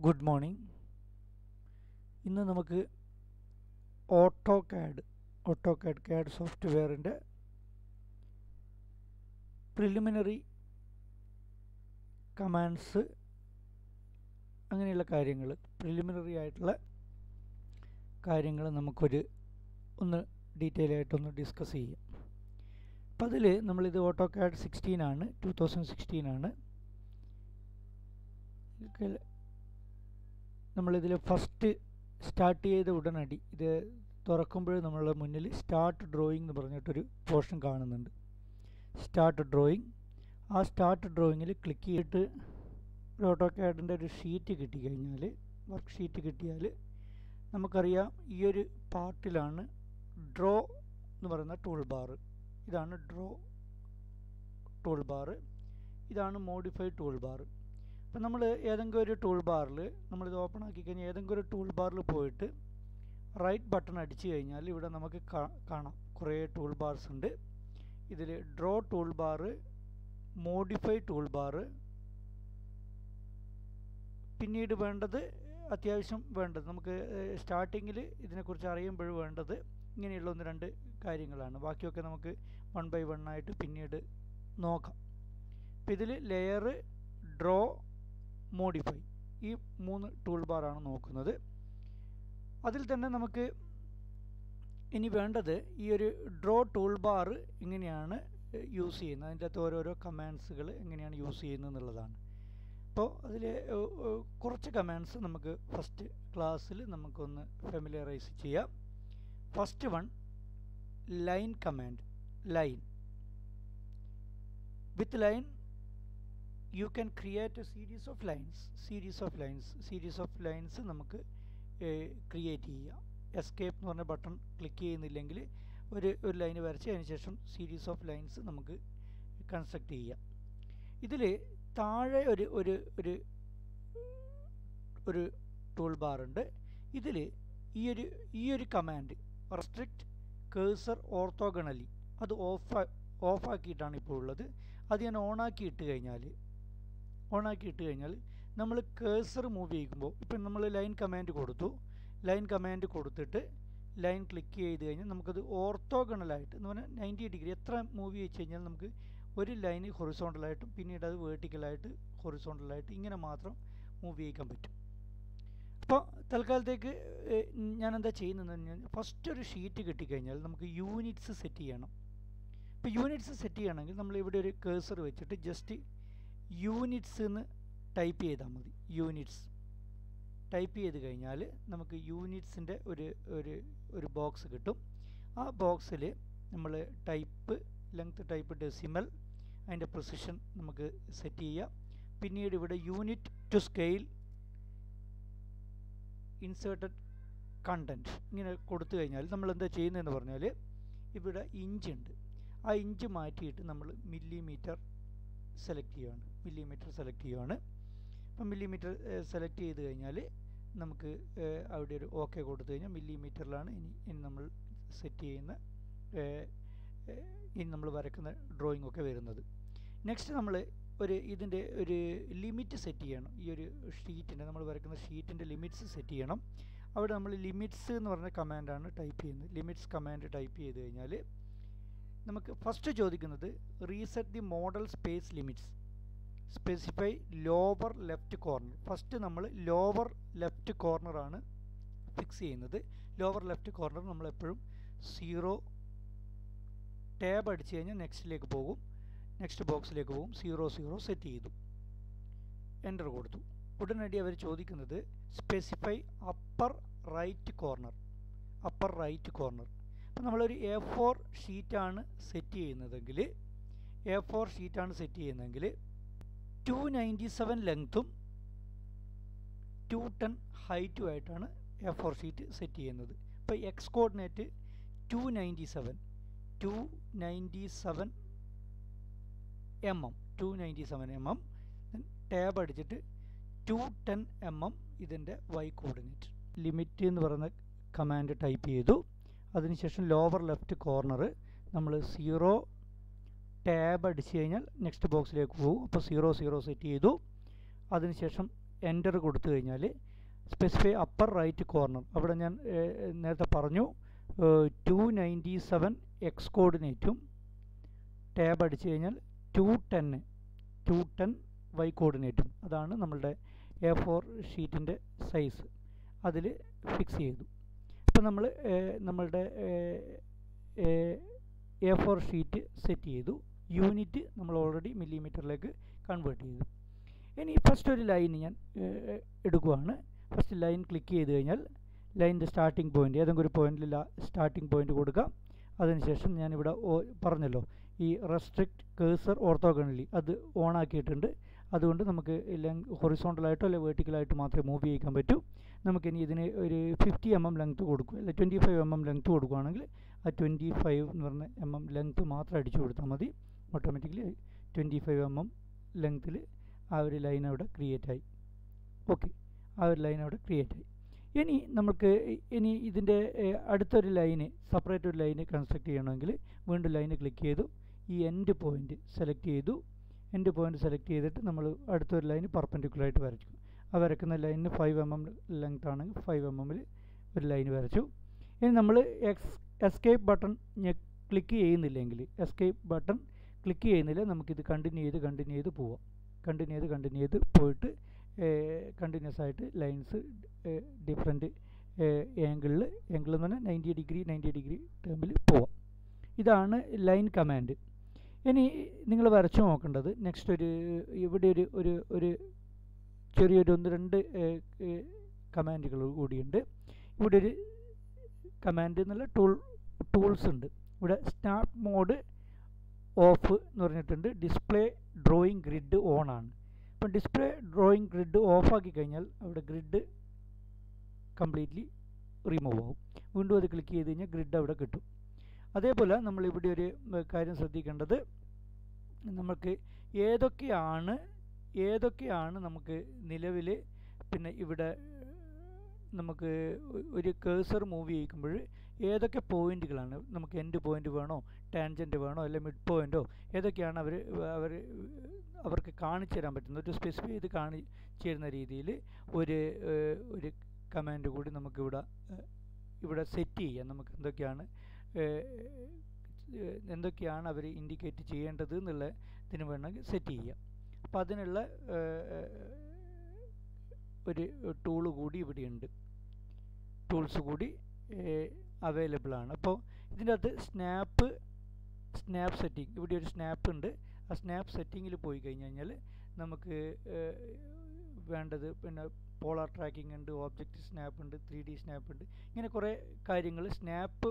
good morning ഇന്ന് നമുക്ക് AutoCAD AutoCAD CAD സോഫ്റ്റ്വെയറിൻ്റെ പ്രിലിമിനറി കമാൻഡ്സ് അങ്ങനെയുള്ള കാര്യങ്ങൾ പ്രിലിമിനറി ആയിട്ടുള്ള കാര്യങ്ങൾ നമുക്കൊരു ഒന്ന് ഡീറ്റെയിൽ ആയിട്ടൊന്ന് ഡിസ്കസ് ചെയ്യാം അപ്പോൾ അതിൽ നമ്മളിത് ഓട്ടോ കാഡ് സിക്സ്റ്റീൻ ആണ് ടു തൗസൻഡ് സിക്സ്റ്റീൻ ആണ് നമ്മളിതിൽ ഫസ്റ്റ് സ്റ്റാർട്ട് ചെയ്ത ഉടനടി ഇത് തുറക്കുമ്പോൾ നമ്മളുടെ മുന്നിൽ സ്റ്റാർട്ട് ഡ്രോയിങ് എന്ന് പറഞ്ഞിട്ടൊരു പോർഷൻ കാണുന്നുണ്ട് സ്റ്റാർട്ട് ഡ്രോയിങ് ആ സ്റ്റാർട്ട് ഡ്രോയിങ്ങിൽ ക്ലിക്ക് ചെയ്തിട്ട് ഒരു ഓട്ടോ കാഡിൻ്റെ ഒരു ഷീറ്റ് കിട്ടിക്കഴിഞ്ഞാൽ വർക്ക് ഷീറ്റ് കിട്ടിയാൽ നമുക്കറിയാം ഈ ഒരു പാർട്ടിലാണ് ഡ്രോ എന്ന് പറയുന്ന ടൂൾ ബാർ ഇതാണ് ഡ്രോ ടൂൾ ബാർ ഇതാണ് മോഡിഫൈ ടൂൾ ബാർ അപ്പം നമ്മൾ ഏതെങ്കിലും ഒരു ടൂൾ ബാറിൽ നമ്മളിത് ഓപ്പൺ ആക്കി കഴിഞ്ഞാൽ ഏതെങ്കിലും ഒരു ടൂൾ ബാറിൽ പോയിട്ട് റൈറ്റ് ബട്ടൺ അടിച്ചു കഴിഞ്ഞാൽ ഇവിടെ നമുക്ക് കാണാം കുറേ ടൂൾ ബാർസ് ഉണ്ട് ഇതിൽ draw toolbar modify toolbar പിന്നീട് വേണ്ടത് അത്യാവശ്യം വേണ്ടത് നമുക്ക് സ്റ്റാർട്ടിങ്ങിൽ ഇതിനെക്കുറിച്ച് അറിയുമ്പോൾ വേണ്ടത് ഇങ്ങനെയുള്ള ഒന്ന് രണ്ട് കാര്യങ്ങളാണ് ബാക്കിയൊക്കെ നമുക്ക് വൺ ബൈ വൺ ആയിട്ട് പിന്നീട് നോക്കാം അപ്പോൾ ഇതിൽ ലെയർ ഡ്രോ മോഡിഫൈ ഈ മൂന്ന് ടൂൾ ബാറാണ് നോക്കുന്നത് അതിൽ തന്നെ നമുക്ക് ഇനി വേണ്ടത് ഈ ഒരു ഡ്രോ ടൂൾ ബാർ എങ്ങനെയാണ് യൂസ് ചെയ്യുന്നത് അതിൻ്റെ അകത്ത് ഓരോരോ കമാൻഡ്സുകൾ എങ്ങനെയാണ് യൂസ് ചെയ്യുന്നത് എന്നുള്ളതാണ് അപ്പോൾ അതിൽ കുറച്ച് കമാൻഡ്സ് നമുക്ക് ഫസ്റ്റ് ക്ലാസ്സിൽ നമുക്കൊന്ന് ഫെമിലിയറൈസ് ചെയ്യാം first one line command line with line you can create a series of lines series of lines series of lines നമുക്ക് ക്രിയേറ്റ് ചെയ്യാം എസ്കേപ്പ് എന്ന് പറഞ്ഞ ബട്ടൺ ക്ലിക്ക് ചെയ്യുന്നില്ലെങ്കിൽ ഒരു ഒരു ലൈൻ വരച്ച് അതിന് ശേഷം സീരീസ് ഓഫ് ലൈൻസ് നമുക്ക് കൺസ്ട്രക്റ്റ് ചെയ്യാം ഇതിൽ താഴെ ഒരു ഒരു ഒരു ഒരു ടൂൾ ബാർ ഉണ്ട് ഇതിൽ ഈ ഒരു ഈ ഒരു കമാൻഡ് റെസ്ട്രിക്റ്റ് കേഴ്സർ ഓർത്തോഗണലി അത് ഓഫ് ഓഫാക്കിയിട്ടാണ് ഇപ്പോൾ ഉള്ളത് അത് ഞാൻ ഓണാക്കി ഇട്ട് കഴിഞ്ഞാൽ ഓണാക്കി ഇട്ട് കഴിഞ്ഞാൽ നമ്മൾ കേഴ്സർ മൂവ് ചെയ്യുമ്പോൾ ഇപ്പം നമ്മൾ ലൈൻ കമാൻഡ് കൊടുത്തു ലൈൻ കമാൻഡ് കൊടുത്തിട്ട് ലൈൻ ക്ലിക്ക് ചെയ്ത് കഴിഞ്ഞാൽ നമുക്കത് ഓർത്തോഗണലായിട്ട് എന്ന് പറഞ്ഞാൽ നയൻറ്റി ഡിഗ്രി എത്ര മൂവ് ചെയ്ത് കഴിഞ്ഞാൽ നമുക്ക് ഒരു ലൈന് ഹൊറിസോണ്ടലായിട്ടും പിന്നീട് അത് വേർട്ടിക്കലായിട്ട് ഹൊറിസോണ്ടലായിട്ട് ഇങ്ങനെ മാത്രം മൂവ് ചെയ്യിക്കാൻ പറ്റും അപ്പോൾ തൽക്കാലത്തേക്ക് ഞാൻ എന്താ ചെയ്യുന്നതെന്ന് പറഞ്ഞാൽ ഫസ്റ്റ് ഒരു ഷീറ്റ് കിട്ടിക്കഴിഞ്ഞാൽ നമുക്ക് യൂണിറ്റ്സ് സെറ്റ് ചെയ്യണം ഇപ്പോൾ യൂണിറ്റ്സ് സെറ്റ് ചെയ്യണമെങ്കിൽ നമ്മൾ ഇവിടെ ഒരു കേഴ്സർ വെച്ചിട്ട് ജസ്റ്റ് യൂണിറ്റ്സ് എന്ന് ടൈപ്പ് ചെയ്താൽ മതി യൂണിറ്റ്സ് ടൈപ്പ് ചെയ്ത് കഴിഞ്ഞാൽ നമുക്ക് യൂണിറ്റ്സിൻ്റെ ഒരു ഒരു ഒരു ബോക്സ് കിട്ടും ആ ബോക്സിൽ നമ്മൾ ടൈപ്പ് ലെങ്ത് ടൈപ്പ് ഡെസിമൽ അതിൻ്റെ പ്രൊസിഷൻ നമുക്ക് സെറ്റ് ചെയ്യാം പിന്നീട് ഇവിടെ unit to scale inserted content ഇങ്ങനെ കൊടുത്തു കഴിഞ്ഞാൽ നമ്മൾ എന്താ ചെയ്യുന്നതെന്ന് പറഞ്ഞാൽ ഇവിടെ ഇഞ്ച് ഉണ്ട് ആ ഇഞ്ച് മാറ്റിയിട്ട് നമ്മൾ മില്ലിമീറ്റർ സെലക്ട് ചെയ്യുകയാണ് മില്ലിമീറ്റർ സെലക്ട് ചെയ്യുകയാണ് അപ്പം മില്ലിമീറ്റർ സെലക്ട് ചെയ്ത് കഴിഞ്ഞാൽ നമുക്ക് അവിടെ ഒരു ഓക്കെ കൊടുത്തു കഴിഞ്ഞാൽ മില്ലിമീറ്ററിലാണ് ഇനി ഇനി നമ്മൾ സെറ്റ് ചെയ്യുന്ന ഇനി നമ്മൾ വരക്കുന്ന ഡ്രോയിങ് ഒക്കെ വരുന്നത് നെക്സ്റ്റ് നമ്മൾ ഒരു ഇതിൻ്റെ ഒരു ലിമിറ്റ് സെറ്റ് ചെയ്യണം ഈ ഒരു ഷീറ്റിൻ്റെ നമ്മൾ വരക്കുന്ന ഷീറ്റിൻ്റെ ലിമിറ്റ്സ് സെറ്റ് ചെയ്യണം അവിടെ നമ്മൾ ലിമിറ്റ്സ് എന്ന് പറഞ്ഞ കമാൻഡാണ് ടൈപ്പ് ചെയ്യുന്നത് ലിമിറ്റ്സ് കമാൻഡ് ടൈപ്പ് ചെയ്ത് കഴിഞ്ഞാൽ നമുക്ക് ഫസ്റ്റ് ചോദിക്കുന്നത് reset the model space limits specify lower left corner first നമ്മൾ ലോവർ ലെഫ്റ്റ് കോർണറാണ് ഫിക്സ് ചെയ്യുന്നത് ലോവർ ലെഫ്റ്റ് കോർണർ നമ്മൾ എപ്പോഴും സീറോ ടാബ് അടിച്ചു കഴിഞ്ഞാൽ നെക്സ്റ്റിലേക്ക് പോകും നെക്സ്റ്റ് ബോക്സിലേക്ക് പോകും സീറോ സീറോ സെറ്റ് ചെയ്തു എൻ്റർ കൊടുത്തു ഉടനടി അവർ ചോദിക്കുന്നത് specify upper right corner upper right corner അപ്പം നമ്മളൊരു എ ഫോർ ഷീറ്റാണ് സെറ്റ് ചെയ്യുന്നതെങ്കിൽ എ ഫോർ ഷീറ്റാണ് സെറ്റ് ചെയ്യുന്നതെങ്കിൽ ടു നയൻറ്റി സെവൻ ലെങ്ത്തും ടു ടെൻ ഹൈറ്റും ആയിട്ടാണ് എ ഫോർ ഷീറ്റ് സെറ്റ് ചെയ്യുന്നത് ഇപ്പോൾ X coordinate two ninety seven two ninety seven M M two ninety seven M M tab അടിച്ചിട്ട് ടു ടെൻ എം എം ഇതിൻ്റെ Y coordinate limit എന്ന് പറയുന്ന command type ചെയ്തു അതിനുശേഷം ലോവർ ലെഫ്റ്റ് കോർണർ നമ്മൾ zero tab അടിച്ചു കഴിഞ്ഞാൽ നെക്സ്റ്റ് ബോക്സിലേക്ക് പോകും അപ്പോൾ സീറോ സീറോ സെറ്റ് ചെയ്തു അതിനുശേഷം എൻ്റർ കൊടുത്തു കഴിഞ്ഞാൽ സ്പെസിഫൈ അപ്പർ റൈറ്റ് കോർണർ അവിടെ ഞാൻ ഏഹ്, നേരത്തെ പറഞ്ഞു ടു നയൻറ്റി സെവൻ എക്സ് കോർഡിനേറ്റും ടാബ് അടിച്ചു കഴിഞ്ഞാൽ ടു ടെന്ന് ടു ടെൻ വൈ കോർഡിനേറ്റും അതാണ് നമ്മളുടെ എ ഫോർ ഷീറ്റിൻ്റെ സൈസ് അതിൽ ഫിക്സ് ചെയ്തു അപ്പോൾ നമ്മൾ നമ്മളുടെ എ ഫോർ ഷീറ്റ് സെറ്റ് ചെയ്തു യൂണിറ്റ് നമ്മൾ ഓൾറെഡി മില്ലിമീറ്ററിലേക്ക് കൺവേർട്ട് ചെയ്തു ഇനി ഫസ്റ്റ് ഒരു ലൈൻ ഞാൻ ഏഹ്, എടുക്കുവാണ് ഫസ്റ്റ് ലൈൻ ക്ലിക്ക് ചെയ്ത് കഴിഞ്ഞാൽ ലൈനിൻ്റെ സ്റ്റാർട്ടിംഗ് പോയിൻ്റ് ഏതെങ്കിലും ഒരു പോയിന്റിൽ സ്റ്റാർട്ടിംഗ് പോയിന്റ് കൊടുക്കാം അതിനുശേഷം ഞാനിവിടെ ഓ- പറഞ്ഞല്ലോ ഈ റെസ്ട്രിക്റ്റ് കേസർ ഓർത്തോഗണലി അത് ഓൺ ആക്കിയിട്ടുണ്ട് അതുകൊണ്ട് നമുക്ക് ലെങ് ഹൊറിസോണ്ടലായിട്ടോ അല്ലെങ്കിൽ വേർട്ടിക്കലായിട്ട് മാത്രമേ മൂവ് ചെയ്യിക്കാൻ പറ്റൂ നമുക്കിനി ഇതിന് ഒരു ഫിഫ്റ്റി എം എം ലെങ്ത്ത് കൊടുക്കും അല്ലെങ്കിൽ twenty five M M length കൊടുക്കുകയാണെങ്കിൽ ആ ട്വൻറ്റി ഫൈവ് എന്ന് പറഞ്ഞ എം എം ലെങ്ത്ത് മാത്രം അടിച്ചു കൊടുത്താൽ മതി automatically twenty five M M ലെങ്ത്തിൽ ആ ഒരു ലൈൻ അവിടെ ക്രിയേറ്റ് ആയി ഓക്കെ ആ ഒരു ലൈൻ അവിടെ ക്രിയേറ്റ് ആയി ഇനി നമുക്ക് ഇ- ഇനി ഇതിൻ്റെ ഏഹ്, അടുത്തൊരു ലൈന് സെപ്പറേറ്റ് ഒരു ലൈന് കൺസ്ട്രക്ട് ചെയ്യണമെങ്കിൽ വീണ്ടും ലൈന് ക്ലിക്ക് ചെയ്തു ഈ എൻഡ് പോയിന്റ് സെലക്ട് ചെയ്തു എൻഡ് പോയിന്റ് സെലക്ട് ചെയ്തിട്ട് നമ്മൾ അടുത്തൊരു ലൈന് പെർപെൻഡിക്കുലറായിട്ട് വരച്ചു ആ വരക്കുന്ന ലൈനിന് ഫൈവ് എം എം ലെങ്ത് ആണെങ്കിൽ ഫൈവ് എം എമ്മിൽ ഒരു ലൈൻ വരച്ചു ഇനി നമ്മൾ എക്സ് എസ്കേപ്പ് ബട്ടൺ ക്ലിക്ക് ചെയ്യുന്നില്ലെങ്കിൽ എസ്കേപ്പ് ബട്ടൺ ക്ലിക്ക് ചെയ്യുന്നില്ല നമുക്കിത് കണ്ടിന്യൂ ചെയ്ത് കണ്ടിന്യൂ ചെയ്ത് പോവാം കണ്ടിന്യൂ ചെയ്ത് കണ്ടിന്യൂ ചെയ്ത് പോയിട്ട് കണ്ടിന്യൂസ് ആയിട്ട് ലൈൻസ് ഡിഫറെൻറ്റ് ആംഗിളിൽ ആംഗിൾ എന്ന് പറഞ്ഞാൽ നയൻറ്റി ഡിഗ്രി നയൻറ്റി ഡിഗ്രി ടേമിൽ പോവാം ഇതാണ് ലൈൻ കമാൻഡ് ഇനി നിങ്ങൾ വരച്ചു നോക്കേണ്ടത് നെക്സ്റ്റ് ഒരു ഇവിടെ ഒരു ഒരു ഒരു ചെറിയൊരു ഒന്ന് രണ്ട് കമാൻഡുകൾ കൂടിയുണ്ട് ഇവിടെ ഒരു കമാൻഡ് എന്നുള്ള ടൂൾ ടൂൾസ് ഉണ്ട് ഇവിടെ സ്നാപ്പ് മോഡ് ഓഫ് എന്ന് പറഞ്ഞിട്ടുണ്ട് ഡിസ്പ്ലേ ഡ്രോയിങ് ഗ്രിഡ് ഓൺ ആണ് അപ്പം ഡിസ്പ്ലേ ഡ്രോയിങ് ഗ്രിഡ് ഓഫാക്കി കഴിഞ്ഞാൽ അവിടെ ഗ്രിഡ് കംപ്ലീറ്റ്ലി റിമൂവ് ആവും വീണ്ടും അത് ക്ലിക്ക് ചെയ്ത് കഴിഞ്ഞാൽ ഗ്രിഡ് അവിടെ കിട്ടും അതേപോലെ നമ്മൾ ഇവിടെ ഒരു ഉം, കാര്യം ശ്രദ്ധിക്കേണ്ടത് നമുക്ക് ഏതൊക്കെയാണ് ഏതൊക്കെയാണ് നമുക്ക് നിലവിൽ പിന്നെ ഇവിടെ നമുക്ക് ഒ- ഒരു കേസർ മൂവ് ചെയ്യിക്കുമ്പോൾ ഏതൊക്കെ പോയിന്റുകളാണ് നമുക്ക് എൻഡ് പോയിന്റ് വേണോ ടാൻജൻറ്റ് വേണോ അല്ലെങ്കിൽ മിഡ് പോയിന്റോ ഏതൊക്കെയാണ് അവർ അവർ അവർക്ക് കാണിച്ചു തരാൻ പറ്റുന്നത് ഒരു സ്പെസിഫൈ ചെയ്ത് കാണിച്ചു തരുന്ന രീതിയിൽ ഒരു ഏഹ്, ഒരു കമാൻഡ് കൂടി നമുക്കിവിടെ ഏഹ്, ഇവിടെ സെറ്റ് ചെയ്യാം നമുക്ക് എന്തൊക്കെയാണ് ഏഹ്, ഏഹ്, എന്തൊക്കെയാണ് അവർ ഇൻഡിക്കേറ്റ് ചെയ്യേണ്ടത് എന്നുള്ള ഇതിന് വേണമെങ്കിൽ സെറ്റ് ചെയ്യാം അപ്പോൾ അതിനുള്ള ഏഹ്, ഒരു ടൂള് കൂടി ഇവിടെയുണ്ട് ടൂൾസ് കൂടി അവൈലബിൾ ആണ് അപ്പോൾ ഇതിൻ്റെ അകത്ത് സ്നാപ്പ് സ്നാപ്പ് സെറ്റിംഗ് ഇവിടെ ഒരു സ്നാപ്പ് ഉണ്ട് ആ സ്നാപ്പ് സെറ്റിങ്ങിൽ പോയി കഴിഞ്ഞ് കഴിഞ്ഞാൽ നമുക്ക് ഏഹ്, വേണ്ടത് പിന്നെ പോളാർ ട്രാക്കിംഗ് ഉണ്ട് ഓബ്ജക്റ്റ് സ്നാപ്പ് ഉണ്ട് ത്രീ ഡി സ്നാപ്പ് ഉണ്ട് ഇങ്ങനെ കുറേ കാര്യങ്ങൾ സ്നാപ്പ്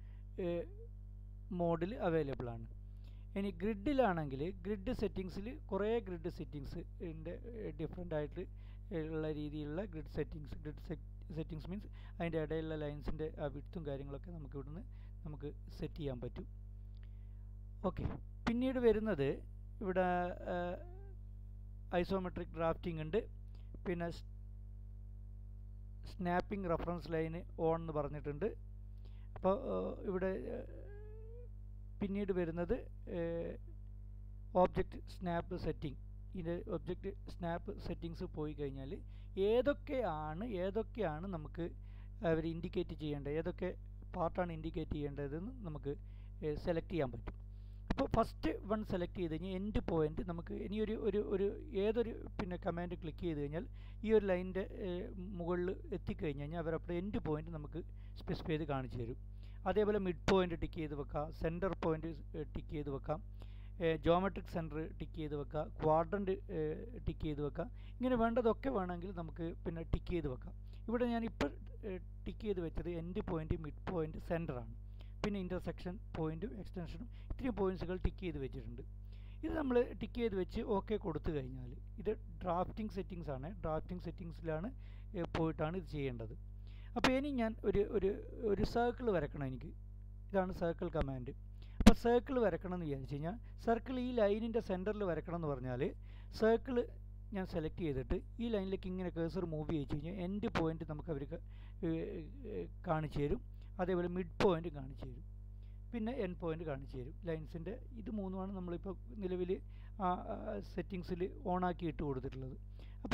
മോഡിൽ അവൈലബിൾ ആണ് ഇനി ഗ്രിഡിലാണെങ്കിൽ ഗ്രിഡ് സെറ്റിങ്സിൽ കുറേ ഗ്രിഡ് സെറ്റിങ്സ് ഉണ്ട് ഡിഫറെൻ്റ് ആയിട്ട് ഉള്ള രീതിയിലുള്ള grid settings grid settings means അതിൻ്റെ ഇടയിലുള്ള ലൈൻസിൻ്റെ ആ വിട്ടും കാര്യങ്ങളൊക്കെ നമുക്ക് ഇവിടുന്ന് നമുക്ക് സെറ്റ് ചെയ്യാൻ പറ്റും ഓക്കെ പിന്നീട് വരുന്നത് ഇവിടെ ഐസോമെട്രിക് ഡ്രാഫ്റ്റിംഗ് ഉണ്ട് പിന്നെ സ്നാപ്പിംഗ് റെഫറൻസ് ലൈന് ഓൺ എന്ന് പറഞ്ഞിട്ടുണ്ട് അപ്പോൾ ഇവിടെ ഏഹ്, പിന്നീട് വരുന്നത് ഓബ്ജക്റ്റ് സ്നാപ്പ് സെറ്റിംഗ് ഇതിൻ്റെ ഒബ്ജക്റ്റ് സ്നാപ്പ് സെറ്റിങ്സ് പോയി കഴിഞ്ഞാൽ ഏതൊക്കെയാണ് ഏതൊക്കെയാണ് നമുക്ക് അവർ ഇൻഡിക്കേറ്റ് ചെയ്യേണ്ടത് ഏതൊക്കെ പാർട്ടാണ് ഇൻഡിക്കേറ്റ് ചെയ്യേണ്ടതെന്ന് നമുക്ക് സെലക്ട് ചെയ്യാൻ പറ്റും അപ്പോൾ ഫസ്റ്റ് വൺ സെലക്ട് ചെയ്ത് കഴിഞ്ഞാൽ എൻഡ് പോയിന്റ് നമുക്ക് ഇനി ഒരു ഒരു ഒരു ഏതൊരു പിന്നെ കമാൻഡ് ക്ലിക്ക് ചെയ്ത് കഴിഞ്ഞാൽ ഈ ഒരു ലൈനിൻ്റെ മുകളിൽ എത്തിക്കഴിഞ്ഞ് കഴിഞ്ഞാൽ അവരപ്പോൾ എൻഡ് പോയിന്റ് നമുക്ക് സ്പെസിഫൈ ചെയ്ത് കാണിച്ചു തരും അതേപോലെ മിഡ് പോയിന്റ് ടിക്ക് ചെയ്ത് വെക്കാം സെൻറ്റർ പോയിന്റ് ടിക്ക് ചെയ്ത് വെക്കാം ജോമെട്രിക് സെൻറ്റർ ടിക്ക് ചെയ്ത് വെക്കാം ക്വാഡ്രൻറ്റ് ടിക്ക് ചെയ്ത് വെക്കാം ഇങ്ങനെ വേണ്ടതൊക്കെ വേണമെങ്കിൽ നമുക്ക് പിന്നെ ടിക്ക് ചെയ്ത് വെക്കാം ഇവിടെ ഞാൻ ഇപ്പോൾ ടിക്ക് ചെയ്ത് വെച്ചത് എൻഡ് പോയിന്റ് മിഡ് പോയിന്റ് സെൻറ്ററാണ് പിന്നെ ഇൻ്റർസെക്ഷൻ പോയിന്റും എക്സ്റ്റൻഷനും ഇത്രയും പോയിന്റ്സുകൾ ടിക്ക് ചെയ്ത് വെച്ചിട്ടുണ്ട് ഇത് നമ്മൾ ടിക്ക് ചെയ്ത് വെച്ച് ഓക്കെ കൊടുത്തു കഴിഞ്ഞാൽ ഇത് ഡ്രാഫ്റ്റിംഗ് സെറ്റിങ്സ് ആണ് ഡ്രാഫ്റ്റിംഗ് സെറ്റിങ്സിലാണ് പോയിട്ടാണ് ഇത് ചെയ്യേണ്ടത് അപ്പോൾ ഇനി ഞാൻ ഒരു ഒരു ഒരു സർക്കിൾ വരക്കണം എനിക്ക് ഇതാണ് സർക്കിൾ കമാൻഡ് അപ്പോൾ സർക്കിൾ വരക്കണം എന്ന് വിചാരിച്ചു കഴിഞ്ഞാൽ സർക്കിൾ ഈ ലൈനിൻ്റെ സെൻറ്ററിൽ വരക്കണം എന്ന് പറഞ്ഞാൽ സർക്കിൾ ഞാൻ സെലക്ട് ചെയ്തിട്ട് ഈ ലൈനിലേക്ക് ഇങ്ങനെ കേസർ മൂവ് ചെയ്യിച്ചു കഴിഞ്ഞാൽ എൻഡ് പോയിന്റ് നമുക്ക് അവർക്ക് കാണിച്ചു തരും അതേപോലെ മിഡ് പോയിന്റ് കാണിച്ചു തരും പിന്നെ എൻ പോയിന്റ് കാണിച്ചു തരും ലൈൻസിൻ്റെ ഇത് മൂന്നുമാണ് നമ്മളിപ്പോൾ നിലവിൽ ആ സെറ്റിങ്സിൽ ഓണാക്കി ഇട്ട് കൊടുത്തിട്ടുള്ളത് അപ്പോൾ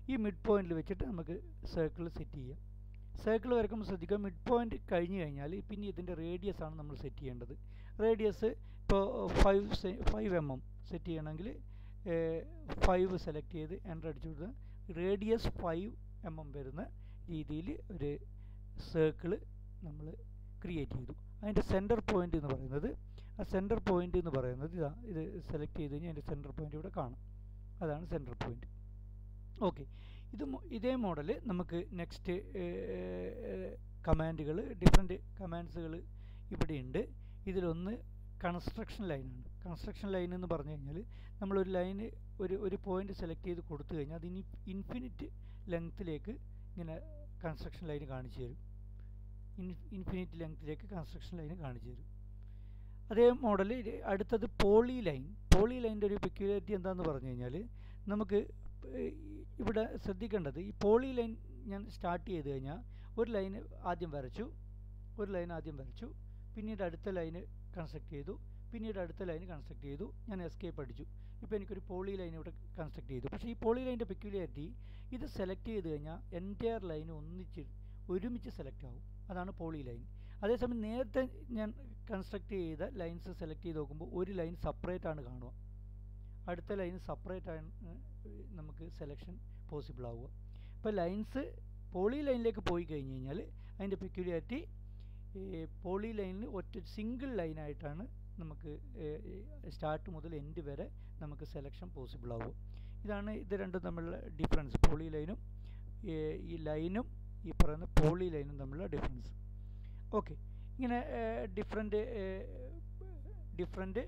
ഈ മിഡ് പോയിന്റിൽ വെച്ചിട്ട് നമുക്ക് സർക്കിൾ സെറ്റ് ചെയ്യാം സർക്കിൾ വരയ്ക്കുമ്പോൾ ശ്രദ്ധിക്കുക മിഡ് പോയിന്റ് കഴിഞ്ഞ് കഴിഞ്ഞാൽ പിന്നെ ഇതിൻ്റെ റേഡിയസ് ആണ് നമ്മൾ സെറ്റ് ചെയ്യേണ്ടത് റേഡിയസ് ഇപ്പോൾ five five M M set ചെയ്യണമെങ്കിൽ ഫൈവ് സെലക്ട് ചെയ്ത് എൻ്റർ അടിച്ചു കൊടുക്കുക റേഡിയസ് ഫൈവ് എം എം വരുന്ന രീതിയിൽ ഒരു സർക്കിൾ നമ്മൾ ക്രിയേറ്റ് ചെയ്തു അതിൻ്റെ സെൻറ്റർ പോയിൻ്റ് എന്ന് പറയുന്നത് ആ സെൻറ്റർ പോയിൻ്റ് എന്ന് പറയുന്നത് ഇതാ ഇത് സെലക്ട് ചെയ്ത് കഴിഞ്ഞാൽ അതിൻ്റെ സെൻറ്റർ പോയിൻ്റ് ഇവിടെ കാണാം അതാണ് സെൻറ്റർ പോയിൻ്റ് ഓക്കെ ഇത് ഇതേ മോഡൽ നമുക്ക് നെക്സ്റ്റ് കമാൻഡുകൾ ഡിഫറെൻറ്റ് കമാൻഡ്സുകൾ ഇവിടെയുണ്ട് ഇതിലൊന്ന് കൺസ്ട്രക്ഷൻ ലൈനാണ് കൺസ്ട്രക്ഷൻ ലൈൻ എന്ന് പറഞ്ഞു കഴിഞ്ഞാൽ നമ്മളൊരു ലൈന് ഒരു ഒരു പോയിന്റ് സെലക്ട് ചെയ്ത് കൊടുത്തു കഴിഞ്ഞാൽ അതിന് ഇൻഫിനിറ്റ് ലെങ്ത്തിലേക്ക് ഇങ്ങനെ കൺസ്ട്രക്ഷൻ ലൈൻ കാണിച്ചു തരും ഇൻഫിനിറ്റ് ലെങ്ത്തിലേക്ക് കൺസ്ട്രക്ഷൻ ലൈൻ കാണിച്ചു തരും അതേ മോഡൽ അടുത്തത് പോളി ലൈൻ പോളി ലൈൻ്റെ ഒരു പെക്യുലാരിറ്റി എന്താണെന്ന് പറഞ്ഞു കഴിഞ്ഞാൽ നമുക്ക് ഇവിടെ ശ്രദ്ധിക്കേണ്ടത് ഈ പോളി ലൈൻ ഞാൻ സ്റ്റാർട്ട് ചെയ്ത് കഴിഞ്ഞാൽ ഒരു ലൈൻ ആദ്യം വരച്ചു ഒരു ലൈൻ ആദ്യം വരച്ചു പിന്നീട് അടുത്ത ലൈന് കൺസ്ട്രക്ട് ചെയ്തു പിന്നീട് അടുത്ത ലൈൻ കൺസ്ട്രക്ട് ചെയ്തു ഞാൻ എസ്കേപ്പ് അടിച്ചു ഇപ്പോൾ എനിക്കൊരു പോളി ലൈൻ ഇവിടെ കൺസ്ട്രക്ട് ചെയ്തു പക്ഷേ ഈ പോളി ലൈൻ്റെ പെക്യുലാരിറ്റി ഇത് സെലക്ട് ചെയ്ത് കഴിഞ്ഞാൽ എൻറ്റയർ ലൈൻ ഒന്നിച്ച് ഒരുമിച്ച് സെലക്ട് ആവും അതാണ് പോളി ലൈൻ അതേസമയം നേരത്തെ ഞാൻ കൺസ്ട്രക്ട് ചെയ്ത ലൈൻസ് സെലക്ട് ചെയ്ത് നോക്കുമ്പോൾ ഒരു ലൈൻ സെപ്പറേറ്റ് ആണ് കാണുക അടുത്ത ലൈൻ സെപ്പറേറ്റ് ആണ് നമുക്ക് സെലക്ഷൻ പോസിബിൾ ആവുക ഇപ്പോൾ ലൈൻസ് പോളി ലൈനിലേക്ക് പോയി കഴിഞ്ഞ് കഴിഞ്ഞാൽ അതിൻ്റെ പെക്യുലാരിറ്റി പോളി ലൈനിൽ ഒറ്റ സിംഗിൾ ലൈനായിട്ടാണ് നമുക്ക് സ്റ്റാർട്ട് മുതൽ എൻഡ് വരെ നമുക്ക് സെലക്ഷൻ പോസിബിൾ ആവുക ഇതാണ് ഇത് രണ്ടും തമ്മിലുള്ള ഡിഫറൻസ് പോളി ലൈനും ഈ ലൈനും ഈ പറയുന്ന പോളി ലൈനും തമ്മിലുള്ള ഡിഫറൻസ് ഓക്കെ ഇങ്ങനെ different different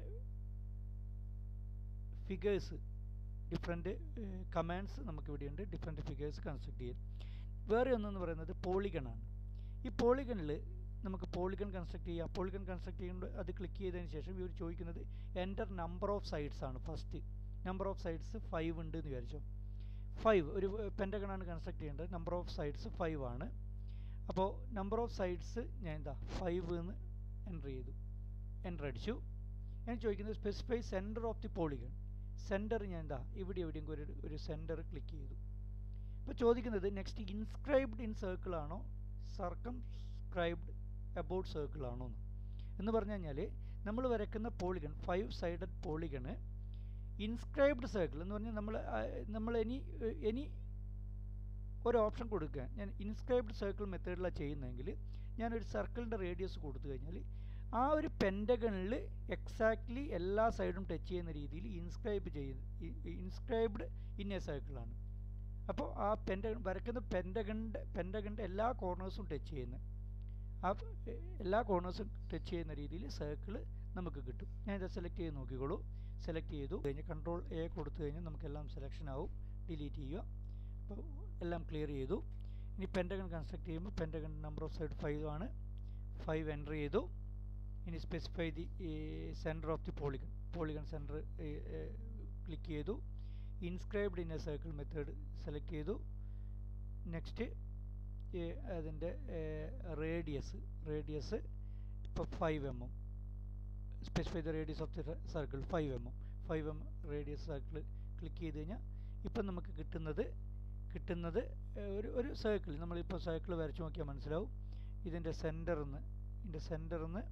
figures different commands നമുക്കിവിടെയുണ്ട് ഡിഫറെൻ്റ് ഫിഗേഴ്സ് കൺസ്ട്രക്ട് ചെയ്യാൻ വേറെ ഒന്നെന്ന് പറയുന്നത് പോളിഗണാണ് ഈ പോളിഗണിൽ നമുക്ക് പോളിഗൺ കൺസ്ട്രക്ട് ചെയ്യാം പോളിഗൺ കൺസ്ട്രക്ട് ചെയ്യുമ്പോൾ അത് ക്ലിക്ക് ചെയ്തതിന് ശേഷം ഇവർ ചോദിക്കുന്നത് എൻ്റർ നമ്പർ ഓഫ് സൈഡ്സ് ആണ് first number of sides five ഉണ്ട് എന്ന് വിചാരിച്ചോ ഫൈവ് ഒരു പെൻറ്റഗണാണ് കൺസ്ട്രക്ട് ചെയ്യേണ്ടത് നമ്പർ ഓഫ് സൈഡ്സ് ഫൈവ് ആണ് അപ്പോൾ നമ്പർ ഓഫ് സൈഡ്സ് ഞാൻ എന്താ ഫൈവ് എന്ന് എൻ്റർ ചെയ്തു എൻ്റർ അടിച്ചു ഞാൻ ചോദിക്കുന്നത് specify center of the polygon center ഞാൻ എന്താ ഇവിടെ എവിടെയെങ്കിലും ഒരു ഒരു സെൻറ്റർ ക്ലിക്ക് ചെയ്തു ഇപ്പോൾ ചോദിക്കുന്നത് നെക്സ്റ്റ് ഇൻസ്ക്രൈബ്ഡ് ഇൻ സർക്കിൾ ആണോ സർക്കംസ്ക്രൈബ്ഡ് അബൌട്ട് സർക്കിൾ ആണോ എന്ന് എന്ന് പറഞ്ഞു കഴിഞ്ഞാൽ നമ്മൾ വരയ്ക്കുന്ന polygon five sided polygon inscribed circle എന്ന് പറഞ്ഞാൽ നമ്മൾ നമ്മൾ ഇനി ഇനി ഒരു ഓപ്ഷൻ കൊടുക്കുക ഞാൻ ഇൻസ്ക്രൈബ്ഡ് സർക്കിൾ മെത്തേഡിലാണ് ചെയ്യുന്നതെങ്കിൽ ഞാനൊരു സർക്കിളിൻ്റെ റേഡിയസ് കൊടുത്തു കഴിഞ്ഞാൽ ആ ഒരു പെൻറ്റഗണിൽ എക്സാക്ട്ലി എല്ലാ സൈഡും ടച്ച് ചെയ്യുന്ന രീതിയിൽ ഇൻസ്ക്രൈബ് ചെയ്യുന്ന ഇൻസ്ക്രൈബ്ഡ് ഇൻ എ സർക്കിളാണ് അപ്പോൾ ആ പെൻറ്റഗൺ വരയ്ക്കുന്ന പെൻറ്റഗണിൻ്റെ പെൻറ്റഗണിൻ്റെ എല്ലാ കോർണേഴ്സും ടച്ച് ചെയ്യുന്ന ആ എല്ലാ കോർണേഴ്സും ടച്ച് ചെയ്യുന്ന രീതിയിൽ സർക്കിൾ നമുക്ക് കിട്ടും ഞാൻ ഇത് സെലക്ട് ചെയ്ത് നോക്കിക്കോളൂ സെലക്ട് ചെയ്തു കഴിഞ്ഞ് കൺട്രോൾ എ കൊടുത്തു കഴിഞ്ഞാൽ നമുക്കെല്ലാം സെലക്ഷൻ ആവും ഡിലീറ്റ് ചെയ്യുക അപ്പോൾ എല്ലാം ക്ലിയർ ചെയ്തു ഇനി പെൻറ്റഗൺ കൺസ്ട്രക്ട് ചെയ്യുമ്പോൾ pentagon number of side five ആണ് ഫൈവ് എൻ്റർ ചെയ്തു ഇനി specify the center of the polygon polygon center click ചെയ്തു inscribed in a circle method select ചെയ്തു നെക്സ്റ്റ് അതിൻ്റെ റേഡിയസ് റേഡിയസ് ഇപ്പോൾ five M M specify the radius of the circle five M M five M radius circle click ചെയ്ത് കഴിഞ്ഞാൽ ഇപ്പം നമുക്ക് കിട്ടുന്നത് കിട്ടുന്നത് ഒരു ഒരു സർക്കിൾ നമ്മളിപ്പോൾ സർക്കിൾ വരച്ച് നോക്കിയാൽ മനസ്സിലാവും ഇതിൻ്റെ സെൻറ്ററിൽ നിന്ന് ഇതിൻ്റെ സെൻറ്ററിൽ നിന്ന്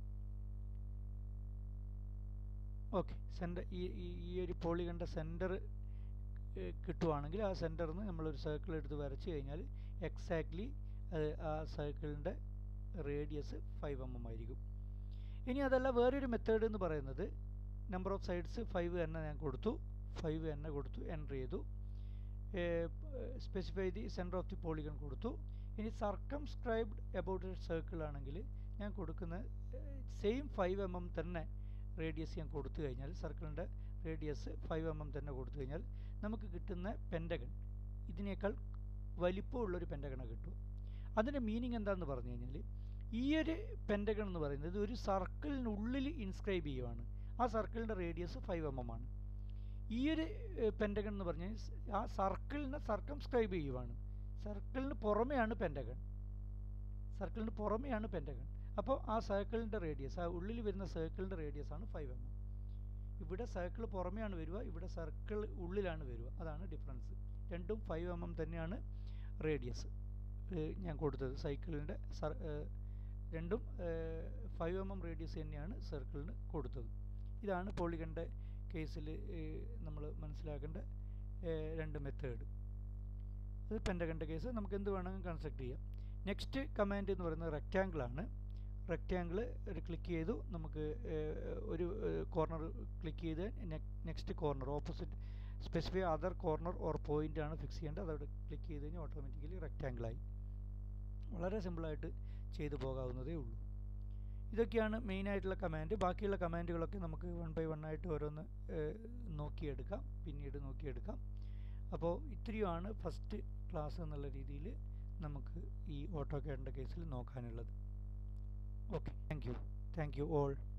ഓക്കെ സെൻറ്റർ ഈ ഈ ഒരു പോളിഗണ്ട സെൻറ്റർ കിട്ടുവാണെങ്കിൽ ആ സെൻറ്ററിൽ നിന്ന് നമ്മളൊരു സർക്കിൾ എടുത്ത് വരച്ച് കഴിഞ്ഞാൽ എക്സാക്ട്ലി അത് ആ സർക്കിളിൻ്റെ റേഡിയസ് ഫൈവ് എം എം ആയിരിക്കും ഇനി അതല്ല വേറൊരു മെത്തേഡ് എന്ന് പറയുന്നത് നമ്പർ ഓഫ് സൈഡ്സ് ഫൈവ് തന്നെ ഞാൻ കൊടുത്തു ഫൈവ് തന്നെ കൊടുത്തു എൻ്റർ ചെയ്തു specify the center of the polygon കൊടുത്തു ഇനി സർക്കംസ്ക്രൈബ്ഡ് എബൌട്ട് എ സർക്കിൾ ആണെങ്കിൽ ഞാൻ കൊടുക്കുന്ന സെയിം ഫൈവ് എം എം തന്നെ റേഡിയസ് ഞാൻ കൊടുത്തു കഴിഞ്ഞാൽ സർക്കിളിൻ്റെ റേഡിയസ് ഫൈവ് എം എം തന്നെ കൊടുത്തു കഴിഞ്ഞാൽ നമുക്ക് കിട്ടുന്ന പെൻറ്റഗൺ ഇതിനേക്കാൾ വലിപ്പമുള്ളൊരു പെൻറ്റഗണ കിട്ടും അതിൻ്റെ മീനിങ് എന്താണെന്ന് പറഞ്ഞു കഴിഞ്ഞാൽ ഈ ഒരു പെൻറ്റഗൺ എന്ന് പറയുന്നത് ഒരു സർക്കിളിനുള്ളിൽ ഇൻസ്ക്രൈബ് ചെയ്യുവാണ് ആ സർക്കിളിൻ്റെ റേഡിയസ് ഫൈവ് എം എം ആണ് ഈ ഒരു പെൻറ്റഗൺ എന്ന് പറഞ്ഞാൽ ആ സർക്കിളിനെ സർക്കംസ്ക്രൈബ് ചെയ്യുവാണ് സർക്കിളിന് പുറമെയാണ് പെൻറ്റഗൺ സർക്കിളിന് പുറമെയാണ് പെൻറ്റഗൺ അപ്പോൾ ആ സർക്കിളിൻ്റെ റേഡിയസ് ആ ഉള്ളിൽ വരുന്ന സർക്കിളിൻ്റെ റേഡിയസ് ആണ് ഫൈവ് എം എം ഇവിടെ സർക്കിൾ പുറമെയാണ് വരിക ഇവിടെ സർക്കിൾ ഉള്ളിലാണ് വരിക അതാണ് ഡിഫറൻസ് രണ്ടും ഫൈവ് എം എം തന്നെയാണ് റേഡിയസ് ഞാൻ കൊടുത്തത് സൈക്കിളിൻ്റെ സർ രണ്ടും ഫൈവ് എം എം റേഡിയസ് തന്നെയാണ് സർക്കിളിന് കൊടുത്തത് ഇതാണ് പോളിഗണിൻ്റെ കേസിൽ നമ്മൾ മനസ്സിലാക്കേണ്ട രണ്ട് മെത്തേഡ് ഇത് പെൻഡഗണിൻ്റെ കേസ് നമുക്ക് എന്ത് വേണമെങ്കിലും കൺസ്ട്രക്ട് ചെയ്യാം നെക്സ്റ്റ് കമാൻഡ് എന്ന് പറയുന്നത് റെക്റ്റാങ്കിൾ ആണ് റെക്റ്റാങ്കിൾ ക്ലിക്ക് ചെയ്തു നമുക്ക് ഒരു കോർണർ ക്ലിക്ക് ചെയ്ത് next corner opposite specify other corner or point ആണ് ഫിക്സ് ചെയ്യേണ്ടത് അതവിടെ ക്ലിക്ക് ചെയ്ത് കഴിഞ്ഞാൽ ഓട്ടോമാറ്റിക്കലി റെക്റ്റാങ്കിളായി വളരെ സിമ്പിളായിട്ട് ചെയ്തു പോകാവുന്നതേ ഉള്ളൂ ഇതൊക്കെയാണ് മെയിനായിട്ടുള്ള കമാൻഡ് ബാക്കിയുള്ള കമാൻഡുകളൊക്കെ നമുക്ക് വൺ ബൈ വൺ ആയിട്ട് ഓരോന്ന് നോക്കിയെടുക്കാം പിന്നീട് നോക്കിയെടുക്കാം അപ്പോൾ ഇത്രയുമാണ് ഫസ്റ്റ് ക്ലാസ് എന്നുള്ള രീതിയിൽ നമുക്ക് ഈ ഓട്ടോ കാഡിൻ്റെ കേസിൽ നോക്കാനുള്ളത് okay thank you thank you all